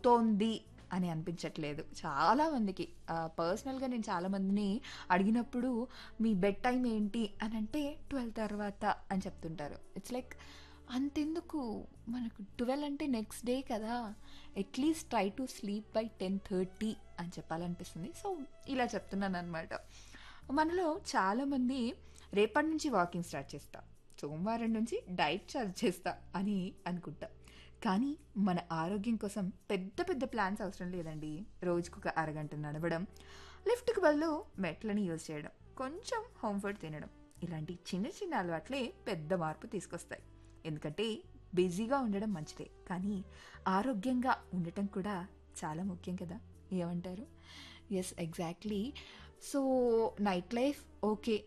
అవుతోంది అని అనిపించట్లేదు చాలా మందికి పర్సనల్గా నేను చాలా మందిని అడిగినప్పుడు మీ బెడ్ టైం ఏంటి అని అంటే ట్వెల్వ్ తర్వాత అని చెప్తుంటారు ఇట్స్ లైక్ అంతెందుకు మనకు ట్వెల్వ్ అంటే నెక్స్ట్ డే కదా at least try to sleep by ten thirty అని చెప్పాలనిపిస్తుంది సో ఇలా చెప్తున్నాను అనమాట మనలో చాలామంది రేపటి నుంచి వాకింగ్ స్టార్ట్ చేస్తా సోమవారం నుంచి డైట్ స్టార్ట్ చేస్తా అని అనుకుంటా కానీ మన ఆరోగ్యం కోసం పెద్ద పెద్ద ప్లాన్స్ అవసరం లేదండి రోజుకు ఒక అరగంట నడవడం లిఫ్ట్కి బదులు మెట్లని యూజ్ చేయడం కొంచెం హోమ్ ఫుడ్ తినడం ఇలాంటి చిన్న చిన్న అలవాట్లే పెద్ద మార్పు తీసుకొస్తాయి ఎందుకంటే బిజీగా ఉండడం మంచిదే కానీ ఆరోగ్యంగా ఉండటం కూడా చాలా ముఖ్యం కదా ఏమంటారు yes exactly so night life okay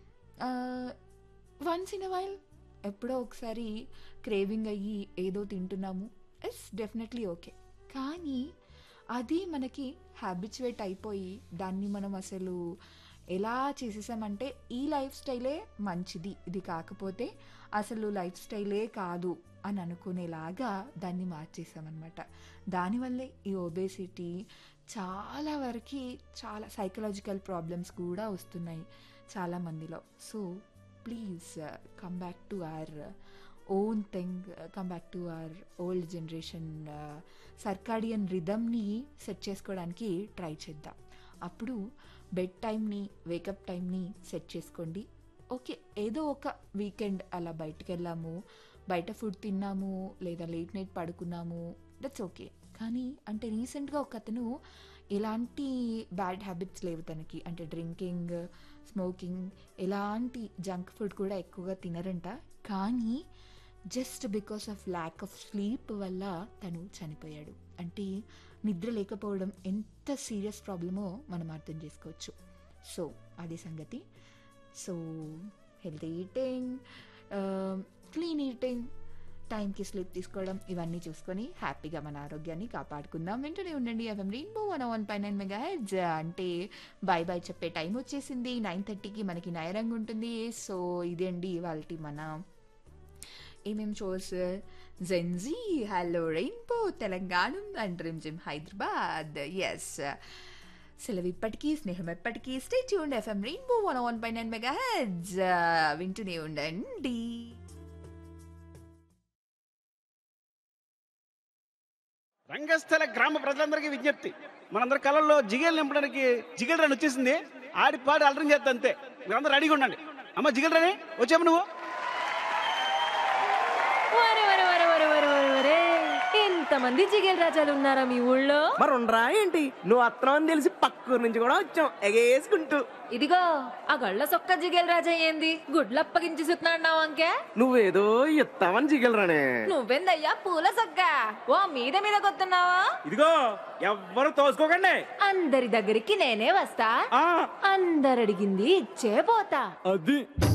once in a while ఎప్పుడో ఒకసారి క్రేవింగ్ అయ్యి ఏదో తింటున్నాము ఎస్ డెఫినెట్లీ ఓకే కానీ అది మనకి హ్యాబిచువేట్ అయిపోయి దాన్ని మనం అసలు ఎలా చేసేసామంటే ఈ లైఫ్ స్టైలే మంచిది ఇది కాకపోతే అసలు లైఫ్ స్టైలే కాదు అని అనుకునేలాగా దాన్ని మార్చేసామన్నమాట దానివల్లే ఈ ఒబేసిటీ చాలా వరకు చాలా సైకలాజికల్ ప్రాబ్లమ్స్ కూడా వస్తున్నాయి చాలా మందిలో so please come back to our own thing come back to our old generation circadian రిధమ్ని సెట్ చేసుకోవడానికి ట్రై చేద్దాం అప్పుడు బెడ్ టైంని వేకప్ టైంని సెట్ చేసుకోండి ఓకే ఏదో ఒక వీకెండ్ అలా బయటకు వెళ్ళాము బయట ఫుడ్ తిన్నాము లేదా లేట్ నైట్ పడుకున్నాము దట్స్ ఓకే కానీ అంటే రీసెంట్గా ఒక అతను ఎలాంటి బ్యాడ్ హ్యాబిట్స్ లేవు తనకి అంటే డ్రింకింగ్ స్మోకింగ్ ఎలాంటి జంక్ ఫుడ్ కూడా ఎక్కువగా తినరంట కానీ just because of lack of sleep వల్ల తను చనిపోయాడు అంటే నిద్ర లేకపోవడం ఎంత సీరియస్ ప్రాబ్లమో మనం అర్థం చేసుకోవచ్చు సో అది సంగతి so healthy eating clean eating టైంకి స్లీప్ తీసుకోవడం ఇవన్నీ చూసుకొని హ్యాపీగా మన ఆరోగ్యాన్ని కాపాడుకుందాం వెంటనే ఉండండి ఎఫ్ఎం రెయిన్బో వన్ వన్ పై నైన్ మెగా హెడ్జ్ అంటే బాయ్ బాయ్ చెప్పే టైం వచ్చేసింది నైన్ థర్టీకి మనకి నయరంగా ఉంటుంది సో ఇదండి వాళ్ళ మన ఏమేం shows Gen Z hello rainbow Telangana and Rimjhim Hyderabad yes సెలవు ఇప్పటికీ స్నేహం ఎప్పటికీ stay tune FM rainbow one one పై నైన్ మెగా హెడ్జ్ వింటూనే ఉండండి రంగస్థల గ్రామ ప్రజలందరికీ విజ్ఞప్తి మనందరి కళల్లో జిగేలు నింపడానికి జిగేల్ రన్ వచ్చేసింది ఆడి పాడి అలరం చేస్తా అంతే మీరందరూ రెడీగా ఉండండి అమ్మ జిగేల్ రని వచ్చాము నువ్వు వరే వరే వరే వరే వరే వరే వరే ఎంతమంది జిగేల్ రాజాలు ఉన్నారా మీ ఊళ్ళో మరి ఉండరా ఏంటి నువ్వు అత్తనం అని తెలిసి పక్కూరు నుంచి కూడా వచ్చాం ఎగేసుకుంటూ ఇదిగో ఆ గళ్ళ సొక్క జిగేల్ రాజా ఏంది గుడ్లు అప్పగించి సుతున్నాడు అంకే నువ్వేదో ఇస్తావని జిగలరానే నువ్వెందయ్యా పూల సొక్క ఓ మీద మీద కొత్తున్నావా ఇదిగో ఎవ్వరు తోసుకోకండి అందరి దగ్గరికి నేనే వస్తా ఆ అందరడిగింది ఇచ్చే పోతా అది